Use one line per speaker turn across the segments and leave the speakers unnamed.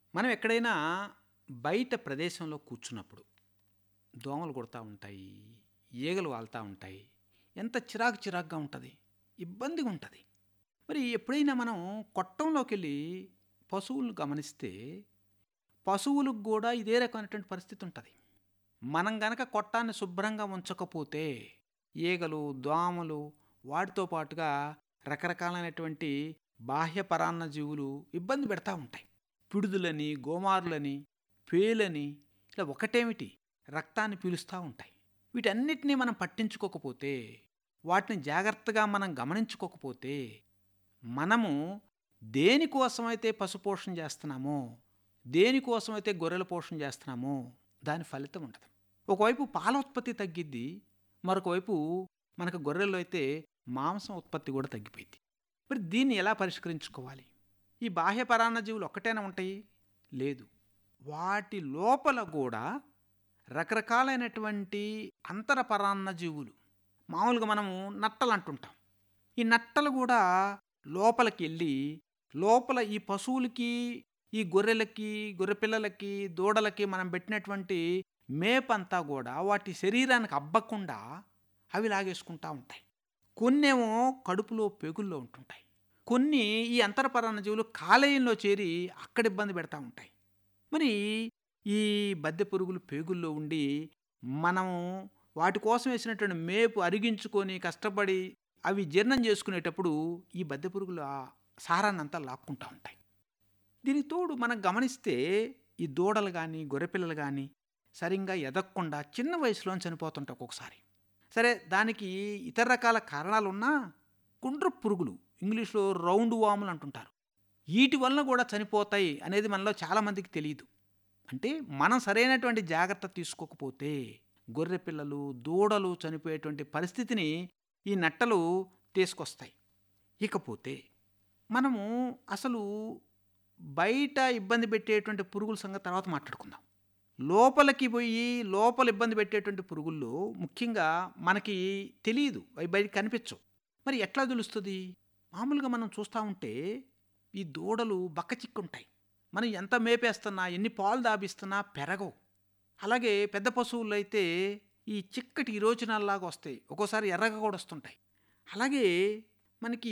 మనం ఎక్కడైనా బయట ప్రదేశంలో కూర్చున్నప్పుడు దోమలు కొడతా ఉంటాయి ఈగలు వాళ్తూ ఉంటాయి ఎంత చిరాకు చిరాకుగా ఉంటుంది ఇబ్బందిగా ఉంటుంది మరి ఎప్పుడైనా మనం కొట్టంలోకి వెళ్ళి పశువులను గమనిస్తే పశువులకు కూడా ఇదే రకమైనటువంటి పరిస్థితి ఉంటుంది మనం గనక కొట్టాన్ని శుభ్రంగా ఉంచకపోతే ఈగలు దోమలు వాటితో పాటుగా రకరకాలైనటువంటి బాహ్య పరాన్న జీవులు ఇబ్బంది పెడతా ఉంటాయి పిడుదులని గోమారులని పేలని ఇలా ఒకటేమిటి రక్తాన్ని పీలుస్తూ ఉంటాయి వీటన్నిటినీ మనం పట్టించుకోకపోతే వాటిని జాగ్రత్తగా మనం గమనించుకోకపోతే మనము దేనికోసమైతే పశుపోషణ చేస్తున్నామో దేనికోసమైతే గొర్రెల పోషణ చేస్తున్నామో దాని ఫలితం ఉండదు ఒకవైపు పాల ఉత్పత్తి తగ్గిద్ది మరొక వైపు మనకు గొర్రెల్లో అయితే మాంసం ఉత్పత్తి కూడా తగ్గిపోయింది మరి దీన్ని ఎలా పరిష్కరించుకోవాలి ఈ బాహ్య పరాన్న జీవులు ఒక్కటేనా ఉంటాయి లేదు వాటి లోపల కూడా రకరకాలైనటువంటి అంతర పరాన్న జీవులు మామూలుగా మనము నట్టలు అంటుంటాం ఈ నట్టలు కూడా లోపలికి వెళ్ళి లోపల ఈ పశువులకి ఈ గొర్రెలకి గొర్రె పిల్లలకి దూడలకి మనం పెట్టినటువంటి మేపంతా కూడా వాటి శరీరానికి అబ్బకుండా అవి లాగేసుకుంటా ఉంటాయి కొన్నేమో కడుపులో పెగుల్లో ఉంటుంటాయి కొన్ని ఈ అంతరపరాన్న జీవులు కాలేయంలో చేరి అక్కడ ఇబ్బంది పెడతా ఉంటాయి మరి ఈ బద్దె పురుగులు పేగుల్లో ఉండి మనము వాటి కోసం వేసినటువంటి మేపు అరిగించుకొని కష్టపడి అవి జీర్ణం చేసుకునేటప్పుడు ఈ బద్దె పురుగులు ఆ సారాన్ని అంతా లాక్కుంటూ ఉంటాయి దీనికి తోడు మనం గమనిస్తే ఈ దూడలు కానీ గొర్రెపిల్లలు కానీ సరిగ్గా ఎదగకుండా చిన్న వయసులో చనిపోతుంటాయి ఒక్కొక్కసారి సరే దానికి ఇతర రకాల కారణాలు ఉన్నా కుండ్ర పురుగులు ఇంగ్లీష్లో రౌండ్ వాములు అంటుంటారు వీటి వలన కూడా చనిపోతాయి అనేది మనలో చాలామందికి తెలియదు అంటే మనం సరైనటువంటి జాగ్రత్త తీసుకోకపోతే గొర్రె పిల్లలు దూడలు చనిపోయేటువంటి పరిస్థితిని ఈ నట్టలు తీసుకొస్తాయి ఇకపోతే మనము అసలు బయట ఇబ్బంది పెట్టేటువంటి పురుగుల సంగతి తర్వాత మాట్లాడుకుందాం లోపలికి పోయి లోపల ఇబ్బంది పెట్టేటువంటి పురుగుల్లో ముఖ్యంగా మనకి తెలియదు అవి బయట కనిపించవు మరి ఎట్లా తెలుస్తుంది మామూలుగా మనం చూస్తూ ఉంటే ఈ దూడలు బక్కచిక్కుంటాయి మనం ఎంత మేపేస్తున్నా ఎన్ని పాలు దాబిస్తున్నా పెరగవు అలాగే పెద్ద పశువులు అయితే ఈ చిక్కటి ఈరోజనాల్లాగా వస్తాయి ఒక్కోసారి ఎర్రగా కూడా వస్తుంటాయి అలాగే మనకి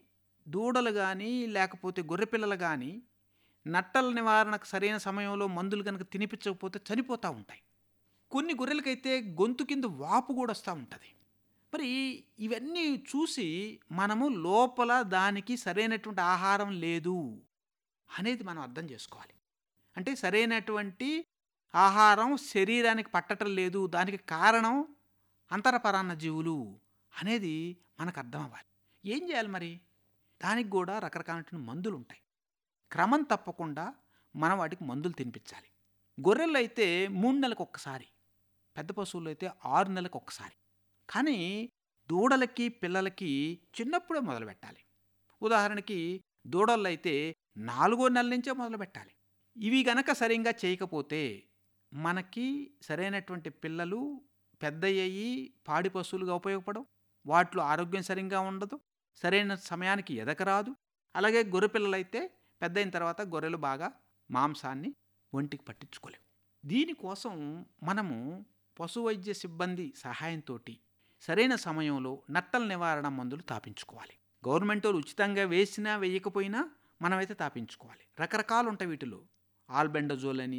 దూడలు కానీ లేకపోతే గొర్రెపిల్లలు కానీ నట్టల నివారణకు సరైన సమయంలో మందులు కనుక తినిపించకపోతే చనిపోతూ ఉంటాయి కొన్ని గొర్రెలకైతే గొంతు కింద వాపు కూడా వస్తూ ఉంటుంది మరి ఇవన్నీ చూసి మనము లోపల దానికి సరైనటువంటి ఆహారం లేదు అనేది మనం అర్థం చేసుకోవాలి అంటే సరైనటువంటి ఆహారం శరీరానికి పట్టడం లేదు దానికి కారణం అంతరపరాన్న జీవులు అనేది మనకు అర్థం అవ్వాలి ఏం చేయాలి మరి దానికి కూడా రకరకాలైన మందులు ఉంటాయి క్రమం తప్పకుండా మనం వాటికి మందులు తినిపించాలి గొర్రెలు అయితే మూడు నెలలకు ఒక్కసారి పెద్ద పశువులు అయితే ఆరు నెలలకు ఒక్కసారి కానీ దూడలకి పిల్లలకి చిన్నప్పుడే మొదలు పెట్టాలి ఉదాహరణకి దూడలు అయితే నాలుగో నెలల నుంచే మొదలు పెట్టాలి ఇవి గనక సరిగ్గా చేయకపోతే మనకి సరైనటువంటి పిల్లలు పెద్దయ్యి పాడి పశువులుగా ఉపయోగపడవు వాటిలో ఆరోగ్యం సరిగ్గా ఉండదు సరైన సమయానికి ఎదకరాదు అలాగే గొర్రె పిల్లలైతే పెద్ద అయిన తర్వాత గొర్రెలు బాగా మాంసాన్ని ఒంటికి పట్టించుకోలేవు దీనికోసం మనము పశు వైద్య సిబ్బంది సహాయంతో సరైన సమయంలో నట్టల నివారణ మందులు తాపించుకోవాలి గవర్నమెంట్ వాళ్ళు ఉచితంగా వేసినా వేయకపోయినా మనమైతే తాపించుకోవాలి రకరకాలు ఉంటాయి వీటిలో ఆల్బెండజోల్ అని